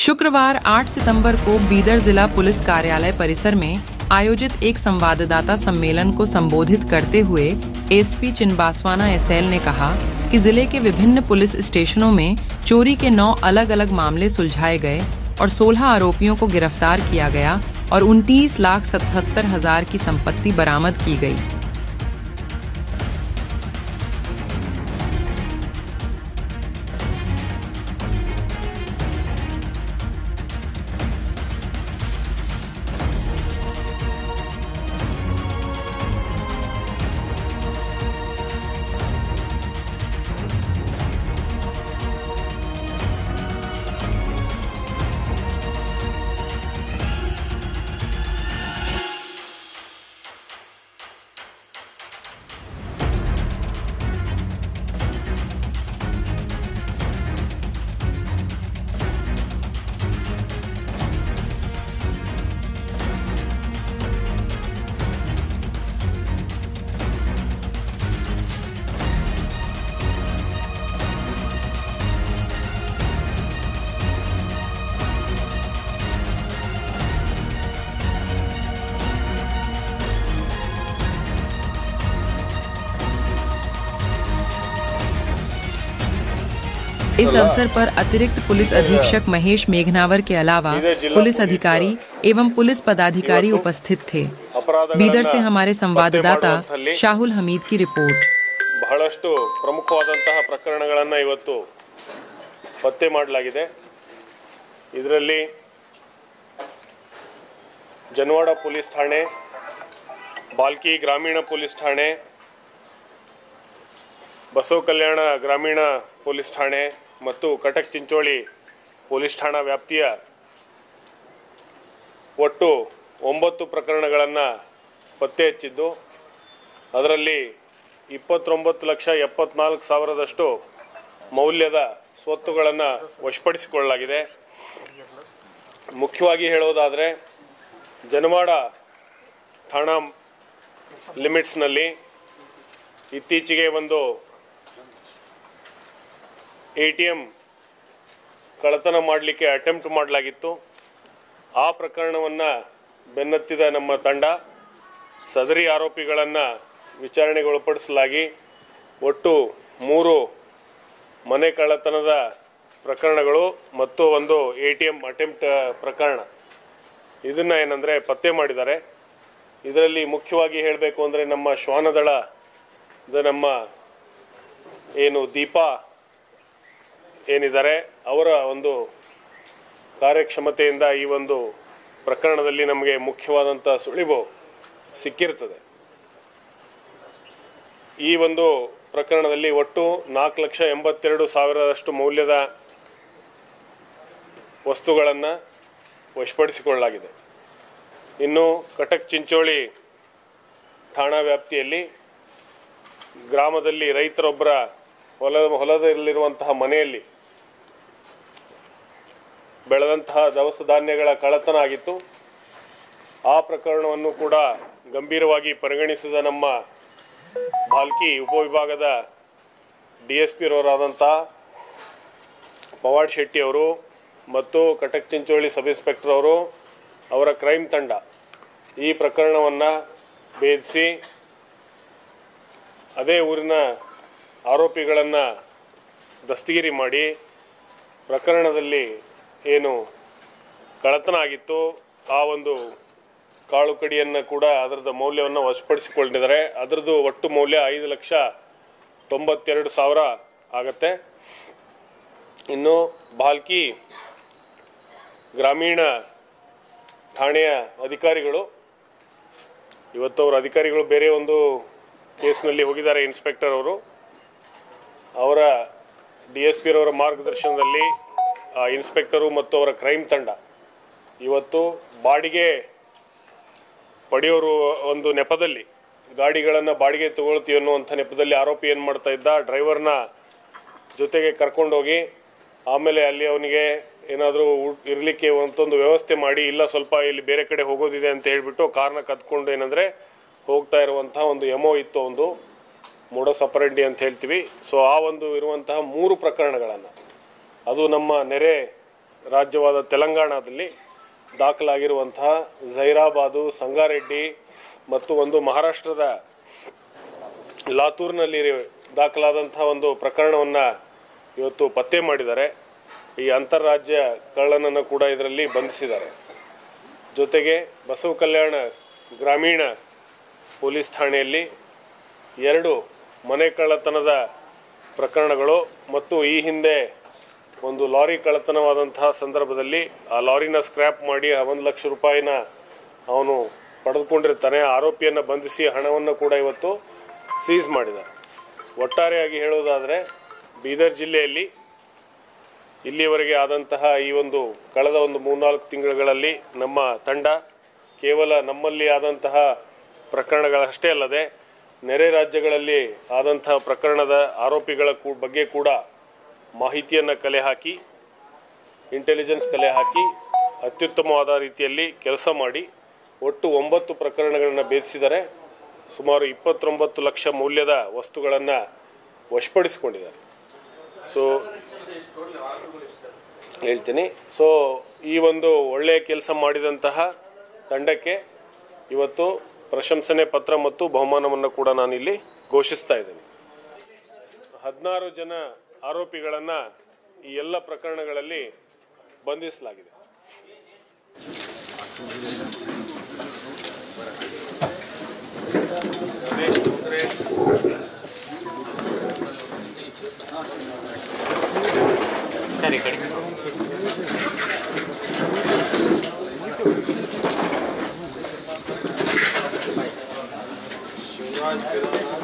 शुक्रवार 8 सितंबर को बीदर जिला पुलिस कार्यालय परिसर में आयोजित एक संवाददाता सम्मेलन को संबोधित करते हुए एसपी चिनबासवाना एसएल ने कहा कि जिले के विभिन्न पुलिस स्टेशनों में चोरी के नौ अलग अलग मामले सुलझाए गए और 16 आरोपियों को गिरफ्तार किया गया और उनतीस लाख सतहत्तर हजार की संपत्ति बरामद की गई इस अवसर पर अतिरिक्त पुलिस अधीक्षक महेश मेघनावर के अलावा पुलिस अधिकारी एवं पुलिस पदाधिकारी उपस्थित थे बीदर से हमारे संवाददाता शाहुल हमीद की रिपोर्ट ಬಹಳಷ್ಟು ಪ್ರಮುಖವಾದಂತಹ ಪ್ರಕರಣಗಳನ್ನು ಇವತ್ತು ಪತ್ತೆ ಮಾಡಲಾಗಿದೆ ಇದರಲ್ಲಿ ಜನವಾಡ ಪೊಲೀಸ್ ಠಾಣೆ ಬಾಲ್ಕಿ ಗ್ರಾಮೀಣ ಪೊಲೀಸ್ ಠಾಣೆ ಬಸವ ಕಲ್ಯಾಣ ಗ್ರಾಮೀಣ ಪೊಲೀಸ್ ಠಾಣೆ ಮತ್ತು ಕಟಕ್ ಚಿಂಚೋಳಿ ಪೊಲೀಸ್ ಠಾಣಾ ವ್ಯಾಪ್ತಿಯ ಒಟ್ಟು ಒಂಬತ್ತು ಪ್ರಕರಣಗಳನ್ನು ಪತ್ತೆ ಹಚ್ಚಿದ್ದು ಅದರಲ್ಲಿ ಇಪ್ಪತ್ತೊಂಬತ್ತು ಲಕ್ಷ ಎಪ್ಪತ್ನಾಲ್ಕು ಸಾವಿರದಷ್ಟು ಮೌಲ್ಯದ ಸ್ವತ್ತುಗಳನ್ನು ವಶಪಡಿಸಿಕೊಳ್ಳಲಾಗಿದೆ ಮುಖ್ಯವಾಗಿ ಹೇಳೋದಾದರೆ ಜನವಾಡ ಠಾಣಾ ಲಿಮಿಟ್ಸ್ನಲ್ಲಿ ಇತ್ತೀಚೆಗೆ ಒಂದು ಎ ಟಿ ಎಮ್ ಕಳ್ಳತನ ಮಾಡಲಿಕ್ಕೆ ಅಟೆಂಪ್ಟ್ ಮಾಡಲಾಗಿತ್ತು ಆ ಪ್ರಕರಣವನ್ನು ಬೆನ್ನತ್ತಿದ ನಮ್ಮ ತಂಡ ಸದರಿ ಆರೋಪಿಗಳನ್ನು ವಿಚಾರಣೆಗೆ ಒಳಪಡಿಸಲಾಗಿ ಒಟ್ಟು ಮೂರು ಮನೆ ಕಳ್ಳತನದ ಪ್ರಕರಣಗಳು ಮತ್ತು ಒಂದು ಎ ಟಿ ಎಮ್ ಅಟೆಂಪ್ಟ್ ಪ್ರಕರಣ ಇದನ್ನು ಏನಂದರೆ ಪತ್ತೆ ಮಾಡಿದ್ದಾರೆ ಇದರಲ್ಲಿ ಮುಖ್ಯವಾಗಿ ಹೇಳಬೇಕು ಅಂದರೆ ನಮ್ಮ ಶ್ವಾನದಳ ನಮ್ಮ ಏನು ದೀಪಾ ಏನಿದ್ದಾರೆ ಅವರ ಒಂದು ಕಾರ್ಯಕ್ಷಮತೆಯಿಂದ ಈ ಒಂದು ಪ್ರಕರಣದಲ್ಲಿ ನಮಗೆ ಮುಖ್ಯವಾದಂಥ ಸುಳಿವು ಸಿಕ್ಕಿರ್ತದೆ ಈ ಒಂದು ಪ್ರಕರಣದಲ್ಲಿ ಒಟ್ಟು ನಾಲ್ಕು ಲಕ್ಷ ಎಂಬತ್ತೆರಡು ಸಾವಿರದಷ್ಟು ಮೌಲ್ಯದ ವಸ್ತುಗಳನ್ನು ವಶಪಡಿಸಿಕೊಳ್ಳಲಾಗಿದೆ ಇನ್ನು ಕಟಕ್ ಚಿಂಚೋಳಿ ಠಾಣಾ ವ್ಯಾಪ್ತಿಯಲ್ಲಿ ಗ್ರಾಮದಲ್ಲಿ ರೈತರೊಬ್ಬರ ಹೊಲ ಹೊಲದಲ್ಲಿರುವಂತಹ ಮನೆಯಲ್ಲಿ ಬೆಳೆದಂತಹ ದವಸ ಧಾನ್ಯಗಳ ಕಳ್ಳತನ ಆಗಿತ್ತು ಆ ಪ್ರಕರಣವನ್ನು ಕೂಡ ಗಂಭೀರವಾಗಿ ಪರಿಗಣಿಸಿದ ನಮ್ಮ ಭಾಲ್ಕಿ ಉಪವಿಭಾಗದ ಡಿ ಎಸ್ ಪಿರವರಾದಂಥ ಪವಾಡ್ ಶೆಟ್ಟಿ ಅವರು ಮತ್ತು ಕಟಕ್ ಚಿಂಚೋಳಿ ಸಬ್ ಇನ್ಸ್ಪೆಕ್ಟರ್ ಅವರು ಅವರ ಕ್ರೈಮ್ ತಂಡ ಈ ಪ್ರಕರಣವನ್ನು ಭೇದಿಸಿ ಅದೇ ಊರಿನ ಆರೋಪಿಗಳನ್ನು ದಸ್ತಗಿರಿ ಮಾಡಿ ಪ್ರಕರಣದಲ್ಲಿ ಏನು ಕಳ್ಳತನ ಆಗಿತ್ತು ಆ ಒಂದು ಕಾಳು ಕಡಿಯನ್ನು ಕೂಡ ಅದರದ ಮೌಲ್ಯವನ್ನು ವಶಪಡಿಸಿಕೊಂಡಿದ್ದಾರೆ ಅದರದ್ದು ಒಟ್ಟು ಮೌಲ್ಯ ಐದು ಲಕ್ಷ ತೊಂಬತ್ತೆರಡು ಸಾವಿರ ಆಗತ್ತೆ ಇನ್ನು ಬಾಲ್ಕಿ ಗ್ರಾಮೀಣ ಠಾಣೆಯ ಅಧಿಕಾರಿಗಳು ಇವತ್ತು ಅವರ ಅಧಿಕಾರಿಗಳು ಬೇರೆ ಒಂದು ಕೇಸ್ನಲ್ಲಿ ಹೋಗಿದ್ದಾರೆ ಇನ್ಸ್ಪೆಕ್ಟರ್ ಅವರು ಅವರ ಡಿ ಎಸ್ ಪಿರವರ ಮಾರ್ಗದರ್ಶನದಲ್ಲಿ ಆ ಇನ್ಸ್ಪೆಕ್ಟರು ಮತ್ತು ಅವರ ಕ್ರೈಮ್ ತಂಡ ಇವತ್ತು ಬಾಡಿಗೆ ಪಡೆಯೋರು ಒಂದು ನೆಪದಲ್ಲಿ ಗಾಡಿಗಳನ್ನು ಬಾಡಿಗೆ ತಗೊಳ್ತೀವಿ ಅನ್ನುವಂಥ ನೆಪದಲ್ಲಿ ಆರೋಪಿ ಏನು ಮಾಡ್ತಾ ಇದ್ದ ಡ್ರೈವರ್ನ ಜೊತೆಗೆ ಕರ್ಕೊಂಡೋಗಿ ಆಮೇಲೆ ಅಲ್ಲಿ ಅವನಿಗೆ ಏನಾದರೂ ಇರಲಿಕ್ಕೆ ಒಂದೊಂದು ವ್ಯವಸ್ಥೆ ಮಾಡಿ ಇಲ್ಲ ಸ್ವಲ್ಪ ಇಲ್ಲಿ ಬೇರೆ ಕಡೆ ಹೋಗೋದಿದೆ ಅಂತ ಹೇಳಿಬಿಟ್ಟು ಕಾರ್ನ ಕದ್ಕೊಂಡು ಏನಂದರೆ ಹೋಗ್ತಾ ಇರುವಂತಹ ಒಂದು ಎಮೋ ಇತ್ತು ಒಂದು ಮೋಡಸ್ ಅಪರೆಂಡಿ ಅಂತ ಹೇಳ್ತೀವಿ ಸೊ ಆ ಒಂದು ಇರುವಂತಹ ಮೂರು ಪ್ರಕರಣಗಳನ್ನು ಅದು ನಮ್ಮ ನೆರೆ ರಾಜ್ಯವಾದ ತೆಲಂಗಾಣದಲ್ಲಿ ದಾಖಲಾಗಿರುವಂತಹ ಜೈರಾಬಾದು ಸಂಗಾರೆಡ್ಡಿ ಮತ್ತು ಒಂದು ಮಹಾರಾಷ್ಟ್ರದ ಲಾತೂರ್ನಲ್ಲಿ ದಾಖಲಾದಂಥ ಒಂದು ಪ್ರಕರಣವನ್ನು ಇವತ್ತು ಪತ್ತೆ ಮಾಡಿದ್ದಾರೆ ಈ ಅಂತಾರಾಜ್ಯ ಕಳ್ಳನನ್ನು ಕೂಡ ಇದರಲ್ಲಿ ಬಂಧಿಸಿದ್ದಾರೆ ಜೊತೆಗೆ ಬಸವ ಕಲ್ಯಾಣ ಗ್ರಾಮೀಣ ಪೊಲೀಸ್ ಠಾಣೆಯಲ್ಲಿ ಎರಡು ಮನೆ ಕಳ್ಳತನದ ಪ್ರಕರಣಗಳು ಮತ್ತು ಈ ಹಿಂದೆ ಒಂದು ಲಾರಿ ಕಳ್ಳತನವಾದಂತಹ ಸಂದರ್ಭದಲ್ಲಿ ಆ ಲಾರಿನ ಸ್ಕ್ರ್ಯಾಪ್ ಮಾಡಿ ಆ ಒಂದು ಲಕ್ಷ ರೂಪಾಯಿನ ಅವನು ಪಡೆದುಕೊಂಡಿರ್ತಾನೆ ಆರೋಪಿಯನ್ನು ಬಂಧಿಸಿ ಹಣವನ್ನು ಕೂಡ ಇವತ್ತು ಸೀಸ್ ಮಾಡಿದ್ದಾರೆ ಒಟ್ಟಾರೆಯಾಗಿ ಹೇಳೋದಾದರೆ ಬೀದರ್ ಜಿಲ್ಲೆಯಲ್ಲಿ ಇಲ್ಲಿಯವರೆಗೆ ಆದಂತಹ ಈ ಒಂದು ಕಳೆದ ಒಂದು ಮೂರ್ನಾಲ್ಕು ತಿಂಗಳುಗಳಲ್ಲಿ ನಮ್ಮ ತಂಡ ಕೇವಲ ನಮ್ಮಲ್ಲಿ ಆದಂತಹ ಪ್ರಕರಣಗಳಷ್ಟೇ ಅಲ್ಲದೆ ನೆರೆ ರಾಜ್ಯಗಳಲ್ಲಿ ಆದಂತಹ ಪ್ರಕರಣದ ಆರೋಪಿಗಳ ಕೂ- ಬಗ್ಗೆ ಕೂಡ ಮಾಹಿತಿಯನ್ನು ಕಲೆ ಹಾಕಿ ಇಂಟೆಲಿಜೆನ್ಸ್ ಕಲೆ ಹಾಕಿ ಅತ್ಯುತ್ತಮವಾದ ರೀತಿಯಲ್ಲಿ ಕೆಲಸ ಮಾಡಿ ಒಟ್ಟು ಒಂಬತ್ತು ಪ್ರಕರಣಗಳನ್ನು ಭೇದಿಸಿದರೆ ಸುಮಾರು ಇಪ್ಪತ್ತೊಂಬತ್ತು ಲಕ್ಷ ಮೌಲ್ಯದ ವಸ್ತುಗಳನ್ನು ವಶಪಡಿಸಿಕೊಂಡಿದ್ದಾರೆ ಸೊ ಹೇಳ್ತೀನಿ ಸೊ ಈ ಒಂದು ಒಳ್ಳೆಯ ಕೆಲಸ ಮಾಡಿದಂತಹ ತಂಡಕ್ಕೆ ಇವತ್ತು ಪ್ರಶಂಸನೆ ಪತ್ರ ಮತ್ತು ಬಹುಮಾನವನ್ನು ಕೂಡ ನಾನು ಇಲ್ಲಿ ಘೋಷಿಸ್ತಾ ಇದ್ದೇನೆ ಹದಿನಾರು ಜನ ಆರೋಪಿಗಳನ್ನು ಈ ಎಲ್ಲ ಪ್ರಕರಣಗಳಲ್ಲಿ ಬಂಧಿಸಲಾಗಿದೆ ರಮೇಶ್ ಕುದ್ರೆ ಸರಿ ಕಡೆ ಶಿವರಾಜ್ ಬಿರಾನ